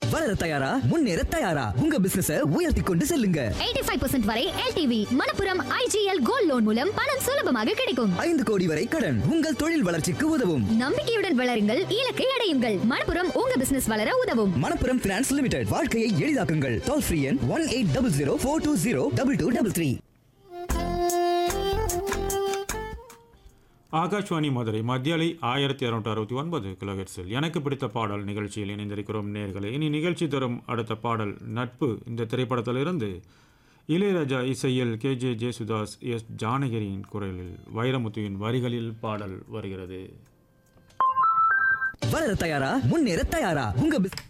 வளர தயாரா முன்னேற தயாரா உங்க பிசினஸ உயர்த்தி கொண்டு செல்லுங்க 85% வரை LTV Manappuram IGL gold loan மூலம் பணம் சுலபமாக கிடைக்கும் ஐந்து கோடி வரை கடன் உங்கள் தொழில் வளர்ச்சிக்கு உதவும் நம்பிக்கையுடன் வளருங்கள் இலக்கை அடையுங்கள் மணப்புரம் உங்க பிசினஸ் வளர உதவும் மணப்புரம் பினான்ஸ் லிமிடெட் வாழ்க்கையை எளிதாக்குங்கள் டோல் ஃப்ரீ எண் one eight double zero four two zero double two double three Akashvani Madurai மத்தியாலை ஆயிரத்தி இரநூற்றி அறுபத்தி ஒன்பது கிலோஹெட்ஸில் எனக்கு பிடித்த பாடல் நிகழ்ச்சியில் இணைந்திருக்கிறோம் நேர்களே இனி நிகழ்ச்சி தரும் அடுத்த பாடல் நட்பு இந்த திரைப்படத்திலிருந்து இளையராஜா இசையில் கே ஜே ஜேசுதாஸ் எஸ் ஜானகிரியின் குரலில் வைரமுத்துவின் வரிகளில் பாடல் வருகிறது வளர தயாரா முன்னேற தயாரா உங்க பிஸ்